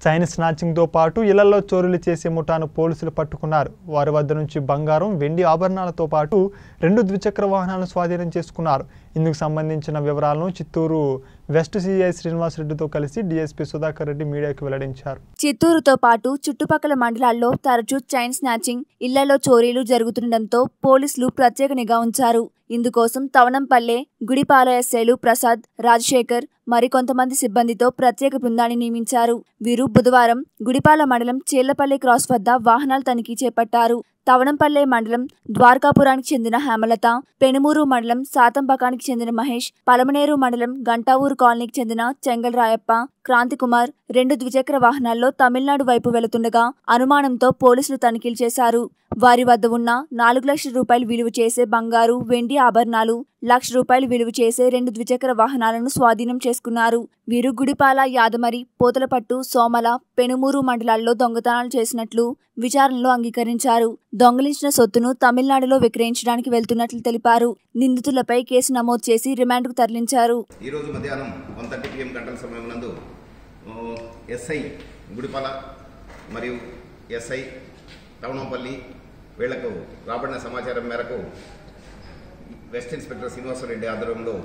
chain స్నాచింగ్తో పాటు ఇళ్లలో చోరీలు చేసే ముఠాను పోలీసులు పట్టుకున్నారు వారి వద్ద నుంచి బంగారం వెండి ఆభరణాలతో పాటు రెండు ద్విచక్ర వాహనాలను స్వాధీనం చేసుకున్నారు ఇందుకు సంబంధించిన వివరాలను చిత్తూరు వెస్ట్ సిఐ శ్రీనివాసరెడ్డితో కలిసి డీఎస్పీ సుధాకర్ రెడ్డి మీడియాకు వెల్లడించారు చిత్తూరుతో పాటు చుట్టుపక్కల మండలాల్లో తరచూ చైన్ స్నాచింగ్ ఇళ్లలో చోరీలు జరుగుతుండటంతో పోలీసులు ప్రత్యేక నిఘా ఉంచారు ఇందుకోసం తవనంపల్లె గుడిపాల ఎస్ఐలు ప్రసాద్ రాజశేఖర్ మరికొంతమంది సిబ్బందితో ప్రత్యేక బృందాన్ని నియమించారు వీరు బుధవారం గుడిపాల మండలం చీళ్లపల్లి క్రాస్ వద్ద వాహనాలు తనిఖీ చేపట్టారు తవనంపల్లె మండలం ద్వారకాపురానికి చెందిన హేమలత పెనుమూరు మండలం సాతంబకానికి చెందిన మహేష్ పలమనేరు మండలం గంటావూరు కాలనీకి చెందిన చెంగల్ రాయప్ప క్రాంతికుమార్ రెండు ద్విచక్ర వాహనాల్లో తమిళనాడు వైపు వెళుతుండగా అనుమానంతో పోలీసులు తనిఖీలు చేశారు వారి వద్ద ఉన్న నాలుగు లక్షల రూపాయలు విలువ చేసే బంగారు వెండి ఆభరణాలు లక్ష రూపాయలు విలువ చేసే రెండు ద్విచక్ర వాహనాలను స్వాధీనం చేసుకున్నారు వీరు గుడిపాల యాదమరి పోతలపట్టు సోమల పెనుమూరు మండలాల్లో దొంగతనాలు చేసినట్లు విచారణలో అంగీకరించారు దొంగిలించిన సొత్తును తమిళనాడులో విక్రయించడానికి వెళ్తున్నట్లు తెలిపారు నిందితులపై కేసు నమోదు చేసి రిమాండ్కు తరలించారు ఈ రోజు మధ్యాహ్నం వన్ థర్టీ పిఎం గంటల సమయం నందు ఆ, ఎస్ఐ గుడిపాల మరియు ఎస్ఐ టౌనంపల్లి వీళ్లకు రాబడిన సమాచారం మేరకు వెస్ట్ ఇన్స్పెక్టర్ శ్రీనివాసరెడ్డి ఆధ్వర్యంలో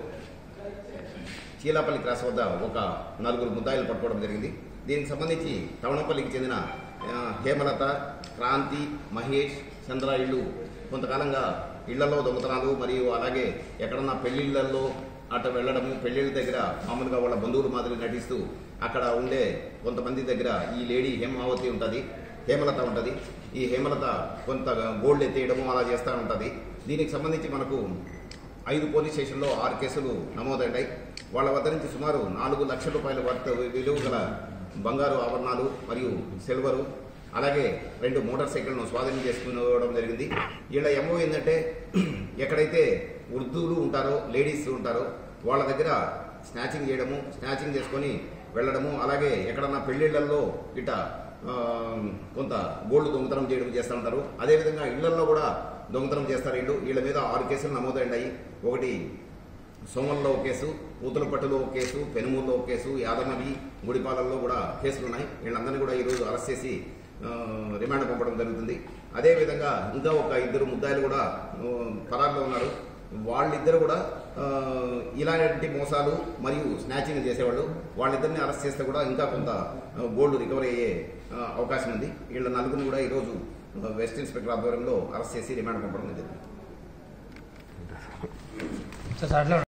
చీలాపల్లి క్రాస్ వద్ద ఒక నలుగురు ముద్దాయిలు పట్టుకోవడం జరిగింది దీనికి సంబంధించి టౌనపల్లికి చెందిన ఆ, హేమలత క్రాంతి మహేష్ చంద్ర ఇళ్ళు కొంతకాలంగా ఇళ్లలో దొంగతనాలు మరియు అలాగే ఎక్కడన్నా పెళ్లిళ్లలో అటు వెళ్ళడము పెళ్లిళ్ళ దగ్గర మామూలుగా వాళ్ళ బంధువులు మాదిరి నటిస్తూ అక్కడ ఉండే కొంతమంది దగ్గర ఈ లేడీ హేమావతి ఉంటుంది హేమలత ఉంటుంది ఈ హేమలత కొంత గోల్డ్ ఎత్తేయడము అలా చేస్తూ ఉంటుంది దీనికి సంబంధించి మనకు ఐదు పోలీస్ స్టేషన్లో ఆరు కేసులు నమోదయ్యాయి వాళ్ళ వద్ద నుంచి సుమారు నాలుగు లక్షల రూపాయల వర్త విలువ గల బంగారు ఆభరణాలు మరియు సిల్వరు అలాగే రెండు మోటార్ సైకిల్ను స్వాధీనం చేసుకోవడం జరిగింది వీళ్ళ ఎమో ఏంటంటే ఎక్కడైతే వృద్ధులు ఉంటారో లేడీస్ ఉంటారో వాళ్ళ దగ్గర స్నాచింగ్ చేయడము స్నాచింగ్ చేసుకొని వెళ్ళడము అలాగే ఎక్కడన్నా పెళ్లిళ్లలో ఇట ఆ, కొంత గోల్డ్ దొంగతనం చేయడం చేస్తూ ఉంటారు అదేవిధంగా ఇళ్లలో కూడా దొంగతనం చేస్తారు వీళ్ళు వీళ్ళ మీద ఆరు కేసులు నమోదయ్యాయి ఒకటి సోమల్లో ఒక కేసు పూతలపట్టులో ఒక కేసు పెనుమూరులో ఒక కేసు యాదమరి గుడిపాలల్లో కూడా కేసులు ఉన్నాయి వీళ్ళందరినీ కూడా ఈరోజు అరెస్ట్ చేసి ఆ, రిమాండ్ పంపడం జరుగుతుంది అదేవిధంగా ఇంకా ఒక ఇద్దరు ముద్దాయిలు కూడా ఆ, పరారులో ఉన్నారు వాళ్ళిద్దరు కూడా ఆ, ఇలాంటి మోసాలు మరియు స్నాచింగ్ చేసేవాళ్ళు వాళ్ళిద్దరిని అరెస్ట్ చేస్తే కూడా ఇంకా కొంత ఆ, గోల్డ్ రికవరీ అయ్యే ఆ, అవకాశం ఉంది వీళ్ళ నలుగురిని కూడా ఈరోజు ఆ, వెస్ట్ ఇన్స్పెక్టర్ ఆధ్వర్యంలో అరెస్ట్ చేసి రిమాండ్ పంపడం జరిగింది